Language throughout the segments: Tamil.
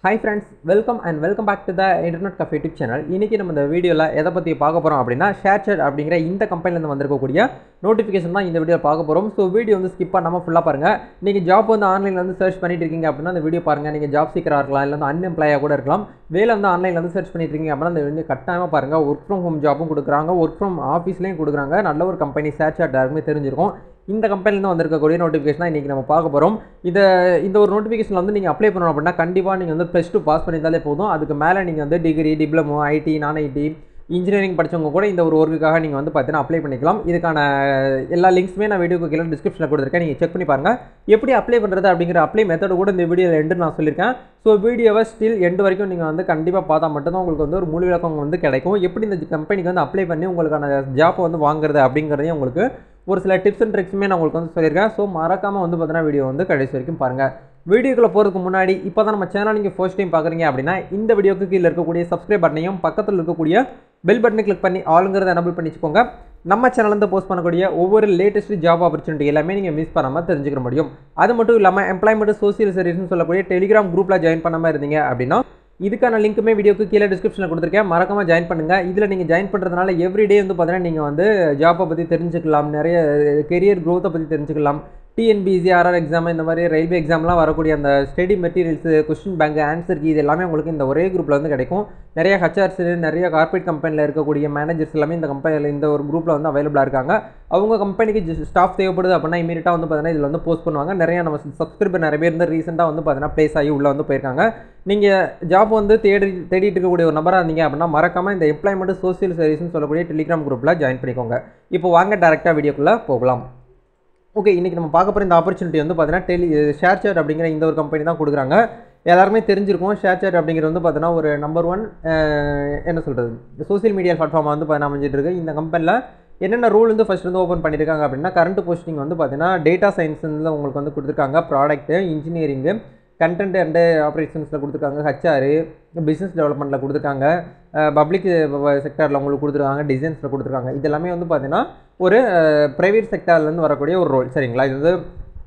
hi friends welcome and welcome back to the internet cafe YouTube channel இன்றைக்கி நம்ம இந்த வீடியோவில் எதை பற்றி பார்க்க போகிறோம் அப்படின்னா ஷேர்செட் அப்படிங்கிற இந்த கம்பெனிலேருந்து வந்திருக்கக்கூடிய நோட்டிஃபிகேஷன் தான் இந்த வீடியோவில் பார்க்க போகிறோம் ஸோ வீடியோ வந்து ஸ்கிப் பண்ணாமல் ஃபுல்லாக பாருங்கள் நீங்கள் ஜாப் வந்து ஆன்லைனில் வந்து சர்ச் பண்ணிட்டு இருக்கீங்க அப்படின்னா இந்த வீடியோ பாருங்கள் நீங்கள் ஜாப் சீக்கராக இருக்கலாம் இல்லை வந்து அன்எம்ப்ளாயாக கூட இருக்கலாம் வேலை வந்து ஆன்லைனில் வந்து சர்ச் பண்ணிட்டு இருக்கீங்க அப்படின்னா இந்த வீடியோ கட்டாயமாக பாருங்கள் ஒர்க் ஃப்ரம் ஹோம் ஜாப்பும் கொடுக்குறாங்க ஒர்க் ஃப்ரம் ஆஃபீஸ்லேயும் கொடுக்குறாங்க நல்ல ஒரு கம்பெனி ஷேர்செட் யாருக்குமே தெரிஞ்சிருக்கும் இந்த கம்பெனிலேருந்து வந்திருக்கக்கூடிய நோட்டிஃபிகேஷன் தான் இன்றைக்கி நம்ம பார்க்க போகிறோம் இதை இந்த ஒரு நோட்டிஃபிகேஷன் வந்து நீங்கள் அப்ளை பண்ணணும் அப்படின்னா கண்டிப்பாக நீங்கள் வந்து ப்ளஸ் டூ பாஸ் பண்ணியிருந்தாலே போதும் அதுக்கு மேலே நீங்கள் வந்து டிகிரி டிப்ளமோ ஐடி நான் ஐடி இன்ஜினியரிங் படித்தவங்க கூட இந்த ஒரு ஒர்க்குக்காக நீங்கள் வந்து பார்த்தீங்கன்னா அப்ளை பண்ணிக்கலாம் இதுக்கான எல்லா லிங்க்ஸுமே நான் வீடியோக்கு கீழே டிஸ்கிரிப்ஷனில் கொடுத்துருக்கேன் நீங்கள் செக் பண்ணி பாருங்கள் எப்படி அப்ளை பண்ணுறது அப்படிங்கிற அப்ளை மெத்தட் கூட இந்த வீடியோவில் எண்டு நான் சொல்லியிருக்கேன் ஸோ வீடியோவை ஸ்டில் எண்டு வரைக்கும் நீங்கள் வந்து கண்டிப்பாக பார்த்தா மட்டும்தான் உங்களுக்கு வந்து ஒரு முழு விளக்கம் வந்து கிடைக்கும் எப்படி இந்த கம்பெனிக்கு வந்து அப்ளை பண்ணி உங்களுக்கான ஜாப்பை வந்து வாங்குறது அப்படிங்கிறதையும் உங்களுக்கு ஒரு சில டிப்ஸ் அண்ட் ட்ரிக்ஸுமே நான் உங்களுக்கு வந்து சொல்லியிருக்கேன் ஸோ மறக்காமல் வந்து பார்த்தீங்கன்னா வீடியோ வந்து கடைசி வரைக்கும் பாருங்கள் வீடியோக்குள்ளே போகிறதுக்கு முன்னாடி இப்போ தான் நம்ம சேனல் நீங்கள் ஃபர்ஸ்ட் டைம் பார்க்குறீங்க அப்படின்னா இந்த வீடியோக்கு கீழே இருக்கக்கூடிய சப்ஸ்கிரைப் பட்டனையும் பக்கத்தில் இருக்கக்கூடிய பெல் பட்டனை கிளிக் பண்ணி ஆளுங்கிறத எனபிள் பண்ணி வச்சுக்கோங்க நம்ம சேனல்லேருந்து போஸ்ட் பண்ணக்கூடிய ஒவ்வொரு லேட்டஸ்ட் ஜாப் ஆப்பர்ச்சுனிட்டி எல்லாமே நீங்கள் மிஸ் பண்ணாமல் தெரிஞ்சுக்க முடியும் அது மட்டும் இல்லாமல் எம்ப்ளாய்மெண்ட் சோசியல் சர்வீஸ்னு சொல்லக்கூடிய டெலிகிராம் குரூப்பில் ஜாயின் பண்ணாமல் இருந்தீங்க அப்படின்னா இதுக்கான லிங்க்குமே வீடியோக்கு கீழே டிஸ்கிரிப்ஷனில் கொடுத்துருக்கேன் மறக்காமல் ஜாயின் பண்ணுங்கள் இதில் நீங்கள் ஜாயின் பண்ணுறதுனால எவ்ரிடே வந்து பார்த்தீங்கன்னா நீங்கள் வந்து ஜாப்பை பற்றி தெரிஞ்சுக்கலாம் நிறைய கெரியர் க்ரோத்தை பற்றி தெரிஞ்சுக்கலாம் டிஎன்பிசி ஆர்ஆர் எக்ஸாம் இந்த மாதிரி ரயில்வே எக்ஸாம்லாம் வரக்கூடிய அந்த study materials question bank answer key இது எல்லாமே உங்களுக்கு இந்த ஒரே குரூப்பில் வந்து கிடைக்கும் நிறைய ஹச்ஆர்ஸ் நிறைய கார்பரேட் கம்பெனியில் இருக்கக்கூடிய மேனேஜர்ஸ் எல்லாமே இந்த கம்பெனியில் இந்த ஒரு குரூப்பில் வந்து அவைலபிளாக இருக்காங்க அவங்க கம்பெனிக்கு ஸ்டாஃப் தேவைப்படுது அப்படின்னா இமீடியட்டாக வந்து பார்த்தீங்கன்னா இதில் வந்து போஸ்ட் பண்ணுவாங்க நிறைய நம்ம சப்ஸ்கிரைபர் நிறைய பேர் வந்து ரீசெண்டாக வந்து பார்த்தீங்கன்னா ப்ளேஸ் ஆகி உள்ளே வந்து போயிருக்காங்க நீங்கள் ஜாப் வந்து தேடி தேடிட்டு இருக்கக்கூடிய ஒரு நபராக இருந்தீங்க அப்படின்னா மறக்காமல் இந்த எம்ப்ளாய்மெண்ட் சோசியல் சர்வீஸ்னு சொல்லக்கூடிய டெலிகிராம் குரூப்பில் ஜாயின் பண்ணிக்கோங்க இப்போ வாங்க டேரெக்டாக வீடியோக்குள்ளே போகலாம் ஓகே இன்றைக்கி நம்ம பார்க்க போகிற இந்த ஆப்பர்ச்சுனிட்டி வந்து பார்த்தீங்கன்னா டெலி ஷேர் சேட் அப்படிங்கிற இந்த ஒரு கம்பெனி தான் கொடுக்குறாங்க எல்லாருமே தெரிஞ்சிருக்கும் ஷேர் சேட் அப்படிங்கிறது வந்து பார்த்தீங்கன்னா ஒரு நம்பர் ஒன் என்ன சொல்கிறது சோசியல் மீடியா பிளாட்ஃபார்ம் வந்து பார்த்தீங்கன்னா அமைஞ்சிட்டு இருக்கு இந்த கம்பெனியில் என்னென்ன ரூல் வந்து ஃபஸ்ட் வந்து ஓப்பன் பண்ணியிருக்காங்க அப்படின்னா கரண்ட் போஸ்டிங் வந்து பார்த்தீங்கன்னா டேட்டா சயின்ஸில் உங்களுக்கு வந்து கொடுத்துருக்காங்க ப்ராடக்ட்டு இன்ஜினியரிங்கு கண்டென்ட் அண்டு ஆப்ரேஷன்ஸில் கொடுத்துருக்காங்க ஹச்ஆர் பிஸ்னஸ் டெவலப்மெண்ட்டில் கொடுத்துருக்காங்க பப்ளிக் செக்டரில் உங்களுக்கு கொடுத்துருக்காங்க டிசைன்ஸில் கொடுத்துருக்காங்க இது எல்லாமே வந்து பார்த்தீங்கன்னா ஒரு ப்ரைவேட் செக்டர்லேருந்து வரக்கூடிய ஒரு ரோல் சரிங்களா இது வந்து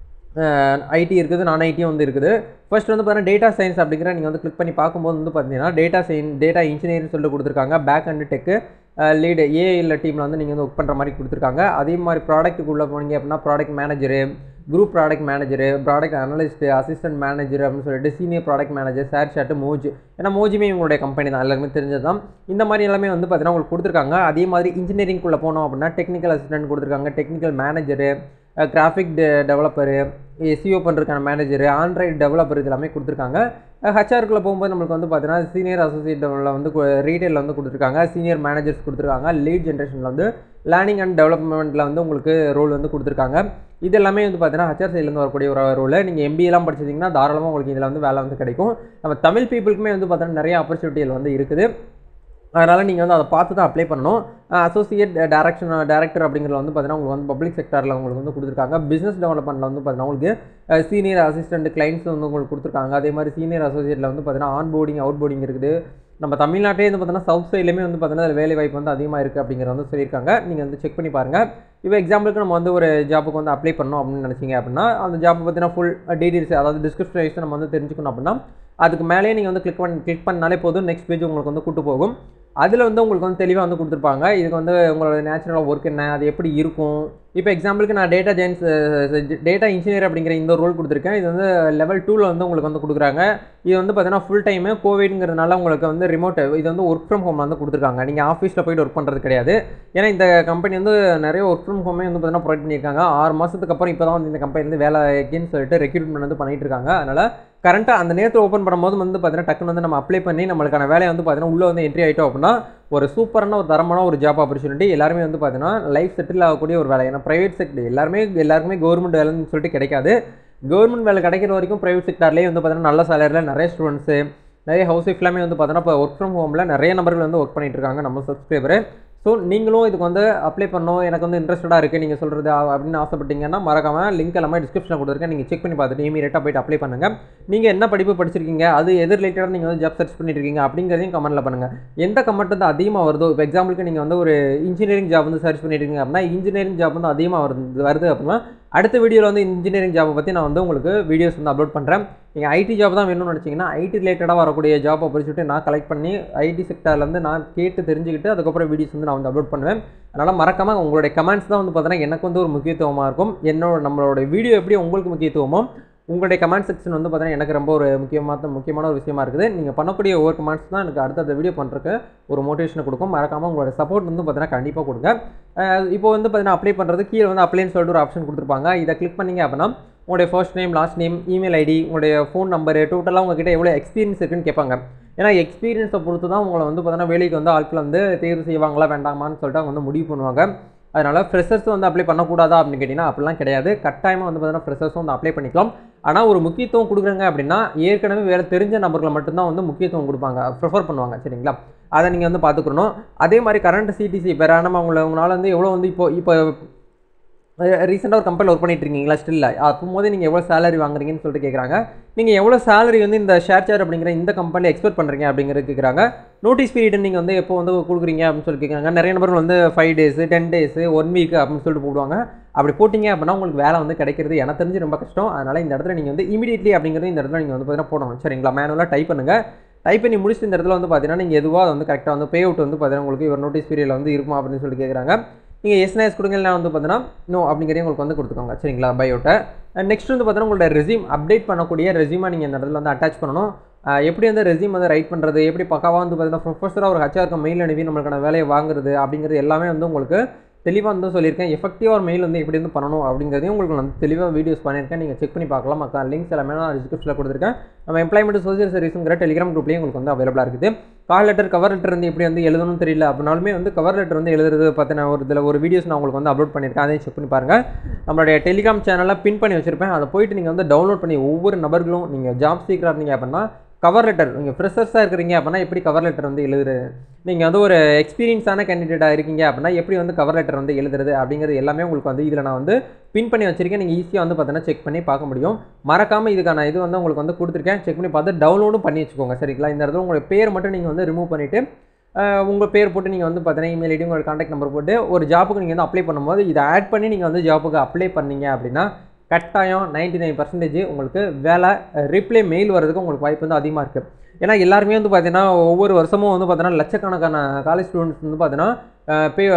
ஐடி இருக்குது நான் ஐடியும் வந்து இருக்குது ஃபர்ஸ்ட் வந்து பார்த்தீங்கன்னா டேட்டா சயின்ஸ் அப்படிங்கிற நீங்கள் வந்து கிளிக் பண்ணி பார்க்கும்போது வந்து பார்த்தீங்கன்னா டேட்டா சயின்ஸ் டேட்டா இன்ஜினியரிங் சொல்லிட்டு கொடுத்துருக்காங்க பேக் அண்ட் டெக்கு லீடு ஏஐயில் டீமில் வந்து நீங்கள் வந்து ஒர்க் பண்ணுற மாதிரி கொடுத்துருக்காங்க அதே மாதிரி ப்ராடக்ட்டுக்குள்ளே போனீங்க அப்படின்னா product manager group product manager product analyst assistant manager அப்படின்னு சொல்லிட்டு senior product manager ShareChat Moj ஏன்னா மோஜுமே இவங்களுடைய கம்பெனி தான் எல்லாருமே தெரிஞ்சது தான் இந்த மாதிரி எல்லாமே வந்து பார்த்தீங்கன்னா உங்களுக்கு கொடுத்துருக்காங்க அதே மாதிரி இன்ஜினியரிங்குள்ளே போனோம் அப்படின்னா டெக்னிக்கல் அசிஸ்டன்ட் கொடுத்துருக்காங்க டெக்னிக்கல் மேனேஜரு கிராஃபிக் டெ டெவலப்பரு எஸ்இஓ பண்ணுறதுக்கான மேனேஜரு ஆண்ட்ராய்டு டெவலப்பர் இது எல்லாமே கொடுத்துருக்காங்க ஹச்ஆருக்குள்ளே போகும்போது நம்மளுக்கு வந்து பார்த்தீங்கன்னா சீனியர் அசோசியேட்டில் வந்து ரீட்டைலில் வந்து கொடுத்துருக்காங்க சீனியர் மேனேஜர்ஸ் கொடுத்துருக்காங்க லீட் ஜென்ரேஷனில் வந்து லேர்னிங் அண்ட் டெவலப்மெண்ட்டில் வந்து உங்களுக்கு ரோல் வந்து கொடுத்துருக்காங்க இது எல்லாமே வந்து பார்த்தீங்கன்னா ஹச்ஆர் சைட்லேருந்து வரக்கூடிய ஒரு ரோல் நீங்கள் எம்பிஏலாம் படிச்சிட்டிங்கன்னா தாராளமாக உங்களுக்கு இதில் வந்து வேலை வந்து கிடைக்கும் நம்ம தமிழ் பீப்புளுக்குமே வந்து பார்த்தீங்கன்னா நிறைய ஆப்பர்ச்சுனிட்டிகள் வந்து இருக்குது அதனால் நீங்கள் வந்து அதை பார்த்து தான் அப்ளை பண்ணணும் அசோசியேட் டேரக்ஷன் டேரக்டர் அப்படிங்கிறது வந்து பார்த்தீங்கன்னா உங்களுக்கு வந்து பப்ளிக் செக்டரில் உங்களுக்கு வந்து கொடுத்துருக்காங்க பிஸ்னஸ் டெவலப்மெண்ட்டில் வந்து பார்த்தீங்கன்னா உங்களுக்கு சீனியர் அசிஸ்டன்ட் கிளைண்ட்ஸ் வந்து உங்களுக்கு கொடுத்துருக்காங்க அதே மாதிரி சீனியர் அசோசியேட்டில் வந்து பார்த்தீங்கன்னா ஆன் போர்டிங் அவுட் போர்டிங் இருக்குது நம்ம தமிழ்நாட்டிலே வந்து பார்த்தீங்கன்னா சவுத் சைட்லேயுமே வந்து பார்த்தீங்கன்னா அதில் வேலை வாய்ப்பு வந்து அதிகமாக இருக்குது அப்படிங்கிறத வந்து சொல்லியிருக்காங்க நீங்கள் வந்து செக் பண்ணி பாருங்கள் இப்போ எக்ஸாம்பிளுக்கு நம்ம வந்து ஒரு ஜாப்புக்கு வந்து அப்ளை பண்ணோம் அப்படின்னு நினச்சிங்க அப்படின்னா அந்த ஜாப்பை பற்றின ஃபுல் டீட்டெயில்ஸ் அதாவது டிஸ்கிரிப்ஷன் நம்ம வந்து தெரிஞ்சுக்கணும் அப்படின்னா அதுக்கு மேலேயே நீங்கள் வந்து கிளிக் பண்ணி கிளிக் பண்ணாலே போதும் நெக்ஸ்ட் பேஜ் உங்களுக்கு வந்து கூட்டு போகும் அதில் வந்து உங்களுக்கு வந்து தெளிவாக வந்து கொடுத்துருப்பாங்க இதுக்கு வந்து உங்களோட நேச்சுரல் ஒர்க் என்ன அது எப்படி இருக்கும் இப்போ எக்ஸாம்பிளுக்கு நான் டேட்டா ஜெயின்ஸ் டேட்டா இன்ஜினியர் அப்படிங்கிற இந்த ரோல் கொடுத்துருக்கேன் இது வந்து லெவல் டூவில் வந்து உங்களுக்கு வந்து கொடுக்குறாங்க இது வந்து பார்த்தீங்கன்னா ஃபுல் டைமு கோவிட்ங்கிறதுனால உங்களுக்கு வந்து ரிமோட் இது வந்து ஒர்க் ஃப்ரம் ஹோம் வந்து கொடுத்துருக்காங்க நீங்கள் ஆஃபீஸில் போய்ட்டு ஒர்க் பண்ணுறது கிடையாது ஏன்னா இந்த கம்பெனி வந்து நிறைய ஒர்க் ஃப்ரம் ஹோமே வந்து பார்த்தீங்கன்னா ப்ரொவைட் பண்ணியிருக்காங்க ஆறு மாதத்துக்கு அப்புறம் இப்போ தான் வந்து இந்த கம்பெனி வந்து வேலைக்குன்னு சொல்லிட்டு ரெக்ரூட்மெண்ட் வந்து பண்ணிகிட்டு இருக்காங்க அதனால் கரண்ட்டாக அந்த நேரத்தில் ஓப்பன் பண்ணும்போது வந்து பார்த்தீங்கன்னா டக்குன்னு வந்து நம்ம அப்ளை பண்ணி நம்மளுக்கான வேலையை வந்து பார்த்தீங்கன்னா உள்ளே வந்து என்ட்ரி ஆகிட்டோம் அப்படின்னா ஒரு சூப்பரான ஒரு தரமான ஒரு ஜாப் ஆப்பர்ச்சுனிட்டி எல்லாருமே வந்து பார்த்தீங்கன்னா லைஃப் செட்டில் ஆகக்கூடிய ஒரு வேலை ஏன்னா ப்ரைவேட் செக்டர் எல்லாருமே எல்லாருக்குமே கவர்மெண்ட் வேலைன்னு சொல்லிட்டு கிடைக்காது கவர்மெண்ட் வேலை கிடைக்கிற வரைக்கும் ப்ரைவேட் செக்டர்லேயே வந்து பார்த்தீங்கன்னா நல்ல சேலரியில் நிறைய ஸ்டூடெண்ட்ஸு நிறைய ஹவுஸ் ஒய்ஃப் எல்லாமே வந்து பார்த்தீங்கன்னா இப்போ ஒர்க் ஃப்ரம் ஹோமில் நிறைய நபர்கள் வந்து ஒர்க் பண்ணிட்டு இருக்காங்க நம்ம சப்ஸ்கிரைபர் ஸோ நீங்களும் இதுக்கு வந்து அப்ளை பண்ணணும் எனக்கு வந்து இன்ட்ரெஸ்டடாக இருக்குது நீங்கள் சொல்கிறது அப்படின்னு ஆசைப்பட்டீங்கன்னா மறக்காமல் லிங்க் எல்லாமே டிஸ்கிரிப்ஷனில் கொடுத்துருக்கேன் நீங்கள் செக் பண்ணி பார்த்துட்டு இமீடியட்டாக போய்ட்டு அப்ளை பண்ணுங்கள் நீங்கள் என்ன படிப்பு படிச்சிருக்கீங்க அது எது ரிலேட்டடாக நீங்கள் வந்து ஜாப் சர்ச் பண்ணிட்டு இருக்கீங்க அப்படிங்கிறதையும் கமெண்ட்டில் பண்ணுங்கள் எந்த கமெண்ட் வந்து அதிகமாக வருதோ இப்போ எக்ஸாம்பிளுக்கு நீங்கள் வந்து ஒரு இன்ஜினியரிங் ஜாப் வந்து சர்ச் பண்ணிட்டு இருக்கீங்க அப்படின்னா இன்ஜினியரிங் ஜாப் வந்து அதிகமாக வருது வருது அப்படின்னா அடுத்த வீடியோவில் வந்து இன்ஜினியரிங் ஜாப்பை பற்றி நான் வந்து உங்களுக்கு வீடியோஸ் வந்து அப்லோட் பண்ணுறேன் நீங்கள் ஐடி ஜாப் தான் வேணும்னு நினச்சிங்கன்னா ஐடி ரிலேட்டடாக வரக்கூடிய ஜாப் ஆப்பர்ச்சுனிட்டி நான் கலெக்ட் பண்ணி ஐடி செக்டர்லேருந்து நான் கேட்டு தெரிஞ்சுக்கிட்டு அதுக்கப்புறம் வீடியோஸ் வந்து நான் வந்து அப்லோட் பண்ணுவேன் அதனால் மறக்காமல் உங்களுடைய கமெண்ட்ஸ் தான் வந்து பார்த்தீங்கன்னா எனக்கு வந்து ஒரு முக்கியத்துவமாக இருக்கும் என்னோட நம்மளோட வீடியோ எப்படி உங்களுக்கு முக்கியத்துவமோ உங்களுடைய கமெண்ட் செக்ஷன் வந்து பார்த்தீங்கன்னா எனக்கு ரொம்ப ஒரு முக்கியமான முக்கியமான ஒரு விஷயமா இருக்குது நீங்கள் பண்ணக்கூடிய ஒவ்வொரு கமெண்ட்ஸ் தான் எனக்கு அடுத்தடுத்த வீடியோ பண்ணுறதுக்கு ஒரு மோட்டிவேஷனை கொடுக்கும் மறக்காமல் உங்களோட சப்போர்ட் வந்து பார்த்தீங்கன்னா கண்டிப்பாக கொடுங்க அஹ் இப்போ வந்து பார்த்தீங்கன்னா அப்ளை பண்ணுறது கீழே வந்து அப்ளைன்னு சொல்லிட்டு ஒரு ஆப்ஷன் கொடுத்துருப்பாங்க இதை கிளிக் பண்ணீங்க அப்படின்னா உங்களுடைய first name last name email ID உங்களுடைய ஃபோன் நம்பரு டோட்டலாக உங்ககிட்ட எவ்வளோ எக்ஸ்பீரியன்ஸ் இருக்குன்னு கேட்பாங்க ஏன்னா எக்ஸ்பீரியன்ஸை பொறுத்து தான் உங்களை வந்து பார்த்தீங்கன்னா வேலைக்கு வந்து ஆட்கள் வந்து தேர்வு செய்வாங்களா வேண்டாமான்னு சொல்லிட்டு அவங்க வந்து முடிவு பண்ணுவாங்க அதனால் ஃப்ரெஷர்ஸ் வந்து அப்ளை பண்ணக்கூடாதா அப்படின்னு கேட்டிங்கன்னா அப்படிலாம் கிடையாது கட்டாயமாக வந்து பார்த்தீங்கன்னா ஃப்ரெஷர்ஸும் வந்து அப்ளை பண்ணிக்கலாம் ஆனால் ஒரு முக்கியத்துவம் கொடுக்குறாங்க அப்படின்னா ஏற்கனவே வேறு தெரிஞ்ச நபர்களை மட்டும்தான் வந்து முக்கியத்துவம் கொடுப்பாங்க ப்ரிஃபர் பண்ணுவாங்க சரிங்களா அதை நீங்கள் வந்து பார்த்துக்கணும் அதே மாதிரி கரண்ட் சிடிசி இப்போ ரேண்டமாக உங்களை உங்களால் வந்து எவ்வளோ வந்து இப்போ இப்போ ரீசெண்டாக ஒரு கம்பெனியில் ஒர்க் பண்ணிட்டு இருக்கீங்களா ஸ்டில் அப்போ போதே நீங்கள் எவ்வளோ சேலரி வாங்குறீங்கன்னு சொல்லிட்டு கேட்குறாங்க நீங்கள் எவ்வளோ சேலரி வந்து இந்த ஷேர் சார் அப்படிங்கிற இந்த கம்பெனியில் எக்ஸ்பெக்ட் பண்ணுறீங்க அப்படிங்கிறது கேட்குறாங்க நோட்டீஸ் பீரியட் நீங்கள் வந்து எப்போ வந்து கொடுக்குறீங்க அப்படின்னு சொல்லி கேட்குறாங்க நிறைய நபர்கள் வந்து five days ten days one week அப்படின்னு சொல்லிட்டு போடுவாங்க அப்படி போட்டிங்க அப்படின்னா உங்களுக்கு வேலை வந்து கிடைக்கிறது எனக்கு தெரிஞ்சு ரொம்ப கஷ்டம் அதனால் இந்த இடத்துல நீங்கள் வந்து இமீடியட்லி அப்படிங்கிறது இந்த இடத்துல நீங்கள் வந்து பார்த்தீங்கன்னா போடணும் சரிங்களா மேனுவலாக டைப் பண்ணுங்கள் டைப் பண்ணி முடிச்சுட்டு இந்த இடத்துல வந்து பார்த்தீங்கன்னா நீங்கள் எதுவாக அதை வந்து கரெக்டாக வந்து பே அவுட் வந்து பார்த்தீங்கன்னா உங்களுக்கு ஒரு நோட்டீஸ் பீரியடில் வந்து இருக்குமா அப்படின்னு சொல்லி கேட்குறாங்க நீங்கள் எஸ்என்எஸ் கொடுங்க இல்லை வந்து பார்த்தீங்கன்னா நோ அப்படிங்கிறத உங்களுக்கு வந்து கொடுத்துக்கோங்க சரிங்களா பயோட்டை நெக்ஸ்ட் வந்து பார்த்தீங்கன்னா உங்களோட ரெசியூம் அப்டேட் பண்ணக்கூடிய ரெசியூமை நீங்கள் இந்த இடத்துல வந்து அட்டாச் பண்ணணும் அஹ் எப்படி வந்து ரெசியூம் வந்து ரைட் பண்ணுறது எப்படி பக்காவாக வந்து பார்த்தீங்கன்னா ப்ரொஃபஸராக ஒரு ஹச்ஆருக்கு மெயில் அனுப்பி நம்மளுக்கான வேலையை வாங்குறது அப்படிங்கிறது எல்லாமே வந்து உங்களுக்கு தெளிவாக வந்து சொல்லியிருக்கேன் எஃபெக்டிவாக ஒரு மெயில் வந்து எப்படி வந்து பண்ணணும் அப்படிங்கிறதையும் உங்களுக்கு நான் தெளிவாக வீடியோஸ் பண்ணியிருக்கேன் நீங்கள் செக் பண்ணி பார்க்கலாம் மக்கா லிங்க்ஸ் எல்லாமே நான் டிஸ்கிரிப்ஷனில் கொடுத்துருக்கேன் நம்ம எம்ப்ளாய்மெண்ட் சோசியல் சர்வீஸுங்கிற டெலிகிராம் குரூப்லேயும் உங்களுக்கு வந்து அவைலபிளாக இருக்குது கால் லெட்டர் கவர் லெட்டர் வந்து எப்படி வந்து எழுதணும்னு தெரியல அப்படின்னாலுமே வந்து கவர் லெட்டர் வந்து எழுதுறது பற்றின ஒரு இதில் ஒரு வீடியோஸ் நான் உங்களுக்கு வந்து அப்லோட் பண்ணியிருக்கேன் அதையும் செக் பண்ணி பாருங்கள் நம்மளுடைய டெலிகிராம் சேனலில் பின் பண்ணி வச்சிருப்பேன் அதை போயிட்டு நீங்கள் வந்து டவுன்லோட் பண்ணி ஒவ்வொரு நபர்களும் நீங்கள் ஜாப் சீக்கிரம் இருந்தீங்க அப்படின்னா கவர் லெட்டர் நீங்கள் ஃப்ரெஷர்ஸாக இருக்கிறீங்க அப்படின்னா எப்படி கவர் லெட்டர் வந்து எழுதுறது நீங்கள் வந்து ஒரு எக்ஸ்பீரியன்ஸான கேண்டிடேட்டாக இருக்கீங்க அப்படின்னா எப்படி வந்து கவர் லெட்டர் வந்து எழுதுறது அப்படிங்கிறது எல்லாமே உங்களுக்கு வந்து இதில் நான் வந்து பின் பண்ணி வச்சிருக்கேன் நீங்கள் ஈஸியாக வந்து பார்த்தீங்கன்னா செக் பண்ணி பார்க்க முடியும் மறக்காமல் இதுக்கான இது வந்து உங்களுக்கு வந்து கொடுத்துருக்கேன் செக் பண்ணி பார்த்து டவுன்லோடும் பண்ணி வச்சுக்கோங்க சரிங்களா இந்த இடத்துல உங்களுடைய பேர் மட்டும் நீங்கள் வந்து ரிமூவ் பண்ணிவிட்டு உங்கள் பேர் போட்டு நீங்கள் வந்து பார்த்தீங்கன்னா இமெயில் ஐடி உங்களோட காண்டாக்ட் நம்பர் போட்டு ஒரு ஜாப்புக்கு நீங்கள் வந்து அப்ளை பண்ணும்போது இதை ஆட் பண்ணி நீங்கள் வந்து ஜாப்புக்கு அப்ளை பண்ணீங்க அப்படின்னா கட்டாயம் நைன்டி நைன் பர்சன்டேஜ் உங்களுக்கு வேலை ரிப்ளை மெயில் வர்றதுக்கு உங்களுக்கு வாய்ப்பு வந்து அதிகமாக இருக்குது ஏன்னா எல்லாருமே வந்து பார்த்தீங்கன்னா ஒவ்வொரு வருஷமும் வந்து பார்த்தீங்கன்னா லட்சக்கணக்கான காலேஜ் ஸ்டூடெண்ட்ஸ் வந்து பார்த்தீங்கன்னா பே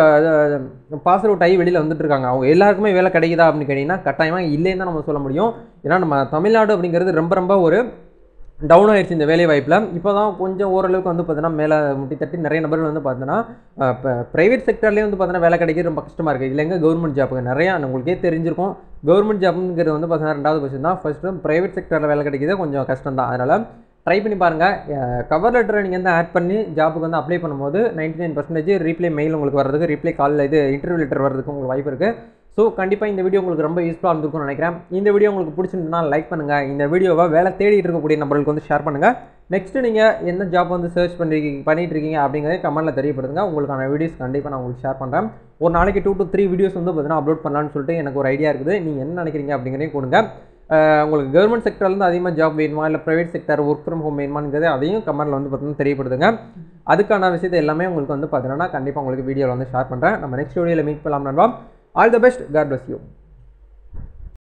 பாஸ் அவுட் ஆகி வெளியில் வந்துட்டு இருக்காங்க அவங்க எல்லாருக்குமே வேலை கிடைக்குதா அப்படின்னு கேட்டிங்கன்னா கட்டாயமாக இல்லைன்னு தான் நம்ம சொல்ல முடியும் ஏன்னா நம்ம தமிழ்நாடு அப்படிங்கிறது ரொம்ப ரொம்ப ஒரு டவுன் ஆயிடுச்சு இந்த வேலை வாய்ப்பில் இப்போ தான் கொஞ்சம் ஓரளவுக்கு வந்து பார்த்தீங்கன்னா மேலே முட்டி தட்டி நிறைய நபர்கள் வந்து பார்த்தீங்கன்னா இப்போ ப்ரைவேட் செக்டர்லேயே வந்து பார்த்தீங்கன்னா வேலை கிடைக்கிறது ரொம்ப கஷ்டமாக இருக்குது இல்லைங்க கவர்மெண்ட் ஜாப்புங்க நிறையா உங்களுக்கே தெரிஞ்சிருக்கும் கவர்மெண்ட் ஜாப்புங்கிறது வந்து பார்த்தீங்கன்னா ரெண்டாவது பட்சம் தான் ஃபஸ்ட்டு ப்ரைவேட் செக்டரில் வேலை கிடைக்கிறது கொஞ்சம் கஷ்டம் தான் அதனால் ட்ரை பண்ணி பாருங்கள் கவர் லெட்டரை நீங்கள் வந்து ஆட் பண்ணி ஜாப்புக்கு வந்து அப்ளை பண்ணும்போது ninety nine percentage reply mail உங்களுக்கு வர்றதுக்கு ரீப்ளே காலில் இது இன்டர்வியூ லெட்டர் வர்றதுக்கு உங்களுக்கு வாய்ப்பு இருக்குது ஸோ கண்டிப்பாக இந்த வீடியோ உங்களுக்கு ரொம்ப யூஸ்ஃபுல்லாக இருந்திருக்கும்னு நினைக்கிறேன் இந்த வீடியோ உங்களுக்கு பிடிச்சிருந்தா லைக் பண்ணுங்கள் இந்த வீடியோவை வேலை தேடிட்டு இருக்கக்கூடிய நபர்களுக்கு வந்து ஷேர் பண்ணுங்கள் நெக்ஸ்ட்டு நீங்கள் என்ன ஜாப் வந்து சர்ச் பண்ணிருக்கீங்க பண்ணிட்டு இருக்கீங்க அப்படிங்கிறத கமெண்ட்டில் தெரியப்படுத்துங்க உங்களுக்கான வீடியோஸ் கண்டிப்பாக நான் உங்களுக்கு ஷேர் பண்ணுறேன் ஒரு நாளைக்கு டூ டு த்ரீ வீடியோஸ் வந்து பார்த்தீங்கன்னா அப்லோட் பண்ணலான்னு சொல்லிட்டு எனக்கு ஒரு ஐடியா இருக்குது நீங்கள் என்ன நினைக்கிறீங்க அப்படிங்கிறதையும் கொடுங்க அஹ் உங்களுக்கு கவர்மெண்ட் செக்டர்லேருந்து அதிகமாக ஜாப் வேணுமா இல்லை private sector work from home வேணுமாங்கிறது அதையும் கமெண்ட்டில் வந்து பார்த்தீங்கன்னா தெரியப்படுத்துங்க அதுக்கான விஷயத்தை எல்லாமே உங்களுக்கு வந்து பார்த்தீங்கன்னா கண்டிப்பாக உங்களுக்கு வீடியோவில் வந்து ஷேர் பண்ணுறேன் நம்ம நெக்ஸ்ட் வீடியோவில் மீட் பண்ணலாம் நண்பா all the best god bless you